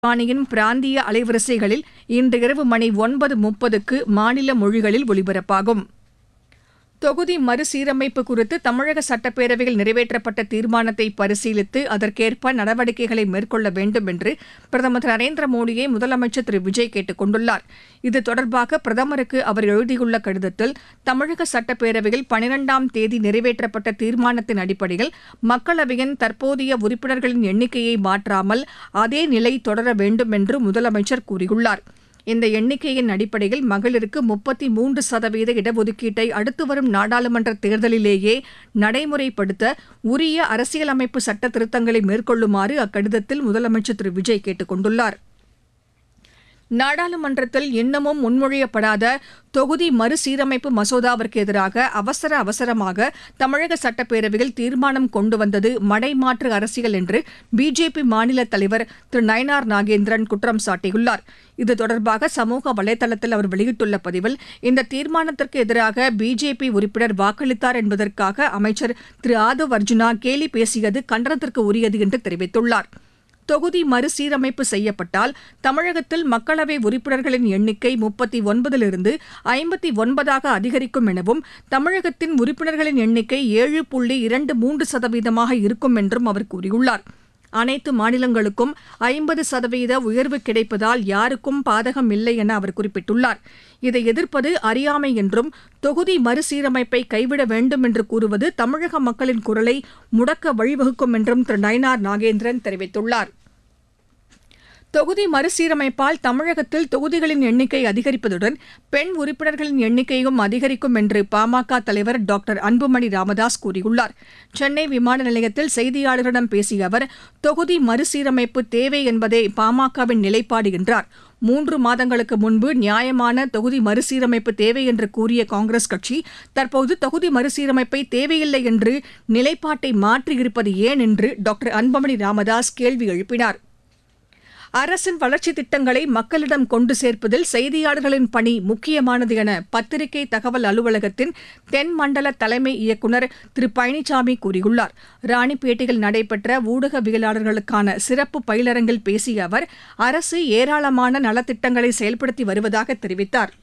வாணியின் பிராந்திய அலைவரிசைகளில் இன்று இரவு மணி ஒன்பது முப்பதுக்கு மாநில மொழிகளில் ஒலிபரப்பாகும் தொகுதி மறுசீரமைப்பு குறித்து தமிழக சட்டப்பேரவையில் நிறைவேற்றப்பட்ட தீர்மானத்தை பரிசீலித்து அதற்கேற்ப நடவடிக்கைகளை மேற்கொள்ள வேண்டும் என்று பிரதமர் திரு நரேந்திர மோடியை முதலமைச்சர் திரு விஜய் கேட்டுக் கொண்டுள்ளார் இது தொடர்பாக பிரதமருக்கு அவர் எழுதியுள்ள கடிதத்தில் தமிழக சட்டப்பேரவையில் பனிரெண்டாம் தேதி நிறைவேற்றப்பட்ட தீர்மானத்தின் அடிப்படையில் மக்களவையின் தற்போதைய உறுப்பினர்களின் எண்ணிக்கையை மாற்றாமல் அதே நிலை தொடர வேண்டும் என்று முதலமைச்சர் கூறியுள்ளார் இந்த எண்ணிக்கையின் அடிப்படையில் மகளிருக்கு முப்பத்தி மூன்று சதவீத இடஒதுக்கீட்டை அடுத்து வரும் நாடாளுமன்ற தேர்தலிலேயே நடைமுறைப்படுத்த உரிய அரசியலமைப்பு சட்ட திருத்தங்களை மேற்கொள்ளுமாறு அக்கடிதத்தில் முதலமைச்சர் திரு விஜய் கேட்டுக் கொண்டுள்ளார் நாடாளுமன்றத்தில் இன்னமும் முன்மொழியப்படாத தொகுதி மறுசீரமைப்பு மசோதாவிற்கு எதிராக அவசர அவசரமாக தமிழக சட்டப்பேரவையில் தீர்மானம் கொண்டு வந்தது மடைமாற்று அரசியல் என்று பிஜேபி மாநில தலைவர் திரு நயனார் நாகேந்திரன் குற்றம் சாட்டியுள்ளார் இது தொடர்பாக சமூக வலைதளத்தில் அவர் வெளியிட்டுள்ள பதிவில் இந்த தீர்மானத்திற்கு எதிராக பிஜேபி உறுப்பினர் வாக்களித்தார் என்பதற்காக அமைச்சர் திரு ஆதவ் அர்ஜுனா கேலி பேசியது கண்டனத்திற்கு உரியது என்று தெரிவித்துள்ளார் தொகுதி மறுசீரமைப்பு செய்யப்பட்டால் தமிழகத்தில் மக்களவை உறுப்பினர்களின் எண்ணிக்கை முப்பத்தி ஒன்பதிலிருந்து ஐம்பத்தி ஒன்பதாக அதிகரிக்கும் எனவும் தமிழகத்தின் உறுப்பினர்களின் எண்ணிக்கை ஏழு புள்ளி இரண்டு மூன்று சதவீதமாக இருக்கும் என்றும் அவர் கூறியுள்ளார் அனைத்து மாநிலங்களுக்கும் ஐம்பது சதவீத உயர்வு கிடைப்பதால் யாருக்கும் பாதகம் இல்லை என அவர் குறிப்பிட்டுள்ளார் இதை எதிர்ப்பது அறியாமை என்றும் தொகுதி மறுசீரமைப்பை கைவிட வேண்டும் என்று கூறுவது தமிழக மக்களின் குரலை முடக்க வழிவகுக்கும் என்றும் திரு நயனார் நாகேந்திரன் தெரிவித்துள்ளார் தொகுதி மறுசீரமைப்பால் தமிழகத்தில் தொகுதிகளின் எண்ணிக்கை அதிகரிப்பதுடன் பெண் உறுப்பினர்களின் எண்ணிக்கையும் அதிகரிக்கும் என்று பாமக தலைவர் டாக்டர் அன்புமணி ராமதாஸ் கூறியுள்ளார் சென்னை விமான நிலையத்தில் செய்தியாளர்களிடம் பேசிய அவர் தொகுதி மறுசீரமைப்பு தேவை என்பதே பாமகவின் நிலைப்பாடு என்றார் மூன்று மாதங்களுக்கு முன்பு நியாயமான தொகுதி மறுசீரமைப்பு தேவை என்று கூறிய காங்கிரஸ் கட்சி தற்போது தொகுதி மறுசீரமைப்பை தேவையில்லை என்று நிலைப்பாட்டை மாற்றியிருப்பது ஏன் என்று டாக்டர் அன்புமணி ராமதாஸ் கேள்வி எழுப்பினார் அரசின் வளர்ச்சித் திட்டங்களை மக்களிடம் கொண்டு சேர்ப்பதில் செய்தியாளர்களின் பணி முக்கியமானது என பத்திரிகை தகவல் அலுவலகத்தின் தென் மண்டல தலைமை இயக்குநர் திரு பழனிசாமி கூறியுள்ளார் ராணிப்பேட்டையில் நடைபெற்ற ஊடகவியலாளர்களுக்கான சிறப்பு பயிலரங்கில் பேசிய அவர் அரசு ஏராளமான நலத்திட்டங்களை செயல்படுத்தி வருவதாக தெரிவித்தார்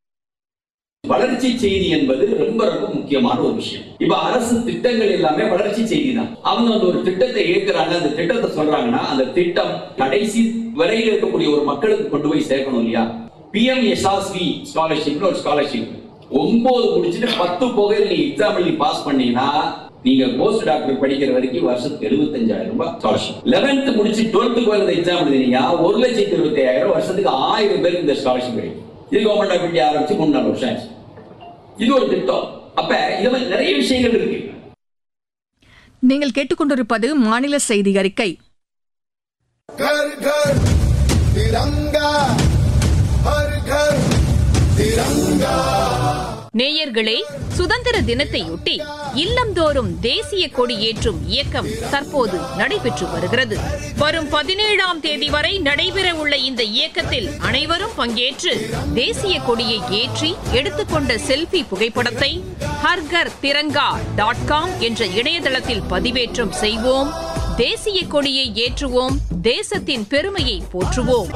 வளர்ச்சி செய்தி என்பது ரொம்ப ரொம்ப முக்கியமான ஒரு விஷயம் இப்ப அரசு திட்டங்கள் எல்லாமே வளர்ச்சி செய்தி தான் அவங்க வந்து ஒரு திட்டத்தை ஏற்கிறாங்க அந்த திட்டத்தை சொல்றாங்கன்னா அந்த திட்டம் கடைசி வரையில் இருக்கக்கூடிய ஒரு மக்களுக்கு கொண்டு போய் சேர்க்கணும் இல்லையா பிஎம் எஸ்ஆர்சி ஸ்காலர்ஷிப்னு ஒரு ஸ்காலர்ஷிப் ஒன்பது முடிச்சுட்டு பத்து போக நீங்க எக்ஸாம் எழுதி பாஸ் பண்ணீங்கன்னா நீங்க போஸ்ட் டாக்டர் படிக்கிற வரைக்கும் வருஷத்துக்கு எழுபத்தஞ்சாயிரம் ரூபாய் ஸ்காலர்ஷிப் லெவன்த் முடிச்சு டுவெல்த் போய் இந்த எக்ஸாம் எழுதினீங்க ஒரு லட்சத்தி இருபத்தி ஐயாயிரம் வருஷத்துக்கு ஆயிரம் பேருக்கு இந்த ஸ்காலர்ஷிப் கிடைக்கும் இது கவர்மெண்ட் ஆஃப் இந்தியா ஆரம்பிச்சு மூணு நாலு வருஷம் ஆச்சு இது ஒரு திட்டம் அப்ப இது மாதிரி நிறைய விஷயங்கள் இருக்கு நீங்கள் கேட்டுக்கொண்டிருப்பது மாநில செய்தி அறிக்கை घर घर तिरंगा हर घर तिरंगा நேயர்களே சுதந்திர தினத்தையொட்டி இல்லந்தோறும் தேசிய கொடி ஏற்றும் இயக்கம் தற்போது நடைபெற்று வருகிறது வரும் பதினேழாம் தேதி வரை நடைபெற உள்ள இந்த இயக்கத்தில் அனைவரும் பங்கேற்று தேசிய கொடியை ஏற்றி எடுத்துக்கொண்ட செல்ஃபி புகைப்படத்தை ஹர்கர் திரங்கா டாட் காம் என்ற இணையதளத்தில் பதிவேற்றம் செய்வோம் தேசிய கொடியை ஏற்றுவோம் தேசத்தின் பெருமையை போற்றுவோம்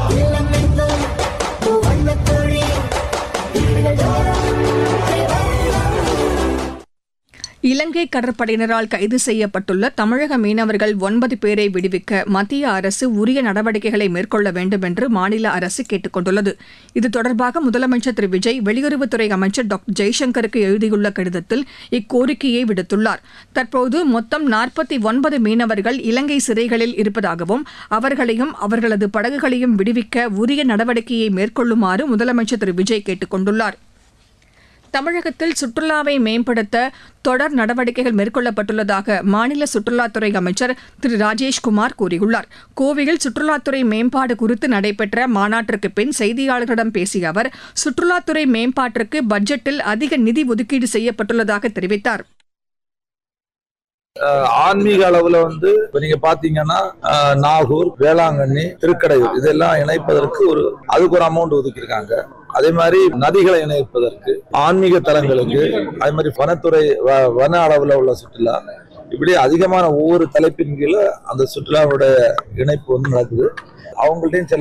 இலங்கை கடற்படையினரால் கைது செய்யப்பட்டுள்ள தமிழக மீனவர்கள் ஒன்பது பேரை விடுவிக்க மத்திய அரசு உரிய நடவடிக்கைகளை மேற்கொள்ள வேண்டும் என்று மாநில அரசு கேட்டுக் கொண்டுள்ளது இது தொடர்பாக முதலமைச்சர் திரு விஜய் வெளியுறவுத்துறை அமைச்சர் டாக்டர் ஜெய்சங்கருக்கு எழுதியுள்ள கடிதத்தில் இக்கோரிக்கையை விடுத்துள்ளார் தற்போது மொத்தம் நாற்பத்தி ஒன்பது மீனவர்கள் இலங்கை சிறைகளில் இருப்பதாகவும் அவர்களையும் அவர்களது படகுகளையும் விடுவிக்க உரிய நடவடிக்கையை மேற்கொள்ளுமாறு முதலமைச்சர் திரு விஜய் கேட்டுக் கொண்டுள்ளார் தமிழகத்தில் சுற்றுலாவை மேம்படுத்த தொடர் நடவடிக்கைகள் மேற்கொள்ளப்பட்டுள்ளதாக மாநில சுற்றுலாத்துறை அமைச்சர் திரு ராஜேஷ்குமார் கூறியுள்ளார் கோவையில் சுற்றுலாத்துறை மேம்பாடு குறித்து நடைபெற்ற மாநாட்டிற்கு பின் செய்தியாளர்களிடம் பேசிய அவர் சுற்றுலாத்துறை மேம்பாட்டிற்கு பட்ஜெட்டில் அதிக நிதி ஒதுக்கீடு செய்யப்பட்டுள்ளதாக தெரிவித்தார் ஆன்மீக அளவுல வந்து இப்ப நீங்க பாத்தீங்கன்னா அஹ், நாகூர் வேளாங்கண்ணி திருக்கடையூர் இதெல்லாம் இணைப்பதற்கு ஒரு அதுக்கு ஒரு அமௌண்ட் ஒதுக்கியிருக்காங்க அதே மாதிரி நதிகளை இணைப்பதற்கு ஆன்மீக தலங்களுக்கு அதே மாதிரி வனத்துறை வ- வன அளவுல உள்ள சுற்றுலா இப்படி அதிகமான ஒவ்வொரு தலைப்பின் கீழே அந்த சுற்றுலாவுடைய இணைப்பு வந்து நடக்குது அவங்கள்ட்டையும் சில